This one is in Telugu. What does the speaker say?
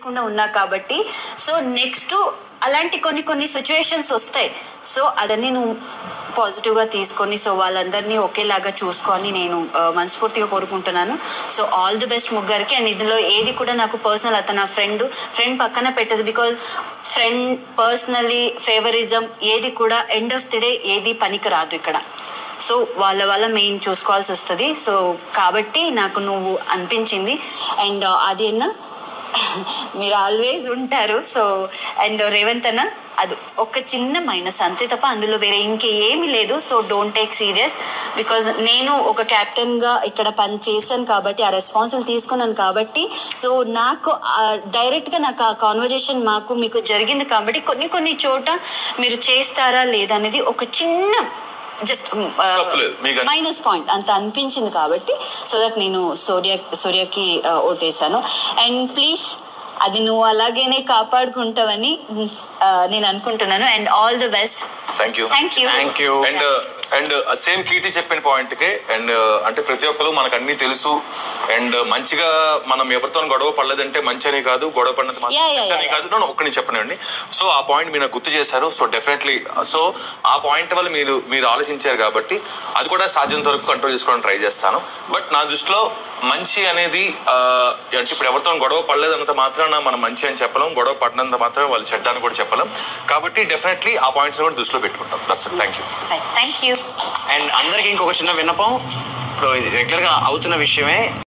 లేకుండా ఉన్నా కాబట్టి సో నెక్స్ట్ అలాంటి కొన్ని కొన్ని సిచ్యువేషన్స్ వస్తాయి సో అదన్నీ నువ్వు పాజిటివ్గా తీసుకొని సో వాళ్ళందరినీ ఒకేలాగా చూసుకొని నేను ఆ, మనస్ఫూర్తిగా కోరుకుంటున్నాను సో ఆల్ ది బెస్ట్ ముగ్గురికి అండ్ ఇందులో ఏది కూడా నాకు పర్సనల్ అతను నా ఫ్రెండ్ ఫ్రెండ్ పక్కన పెట్టదు బికాజ్ ఫ్రెండ్ పర్సనలీ ఫేవరిజం ఏది కూడా ఎండ్ ఆఫ్ ది డే ఏది పనికి రాదు ఇక్కడ సో వాళ్ళ వల్ల మెయిన్ చూసుకోవాల్సి వస్తుంది సో కాబట్టి నాకు నువ్వు అనిపించింది అండ్ అది అన్న మీరు ఆల్వేస్ ఉంటారు సో అండ్ రేవంత్ అన్న అది ఒక చిన్న మైనస్ అంతే తప్ప అందులో వేరే ఇంకేమీ లేదు so don't take serious because నేను ఒక క్యాప్టెన్గా ఇక్కడ పని చేశాను కాబట్టి ఆ రెస్పాన్సిబిలిటీ తీసుకున్నాను కాబట్టి సో నాకు డైరెక్ట్గా నాకు ఆ కాన్వర్జేషన్ మాకు మీకు జరిగింది కాబట్టి కొన్ని కొన్ని చోట మీరు చేస్తారా లేదా అనేది ఒక చిన్న జస్ట్ తప్పులేదు. మీకు అన్- మైనస్ పాయింట్ అంత అనిపించింది కాబట్టి సో దట్ నేను సూర్య సూర్యకి ఆ, ఓటేశాను అండ్ ప్లీజ్ అది నువ్వు అలాగేనే కాపాడుకుంటావని ఆ, నేను అనుకుంటున్నాను and all the best thank you thank you thank you and and same Keerthi చెప్పిన పాయింట్ కే అండ్ అంటే ప్రతి ఒక్కరు మనకు అన్ని తెలుసు అండ్ మంచిగా మనం ఎవరితో గొడవ పడలేదంటే మంచి అని కాదు గొడవ పడినంత మాత్రం Yeah, yeah, చెడ్డ అని yeah. కాదు నన్ను ఒక్క నేను చెప్పనండి సో ఆ పాయింట్ మీరు నాకు గుర్తు చేశారు సో డెఫినెట్లీ సో ఆ పాయింట్ వల్ల మీరు మీరు ఆలోచించారు కాబట్టి అది కూడా సాధ్యంత వరకు కంట్రోల్ చేసుకోవడానికి ట్రై చేస్తాను బట్ నా దృష్టిలో మంచి అనేది ఆ, అంటే ఇప్పుడు ఎవరితో గొడవ పడలేదంత మాత్రాన మనం మంచి అని చెప్పలేం గొడవ పడినంత మాత్రమే వాళ్ళు చెడ్డ అని కూడా చెప్పలేం కాబట్టి డెఫినెట్లీ ఆ పాయింట్స్ కూడా దృష్టిలో పెట్టుకుంటాం that's thank you thank you and అందరికి ఇంకొక చిన్న విన్నపం ఇప్పుడు ఇది రెగ్యులర్ గా అవుతున్న విషయమే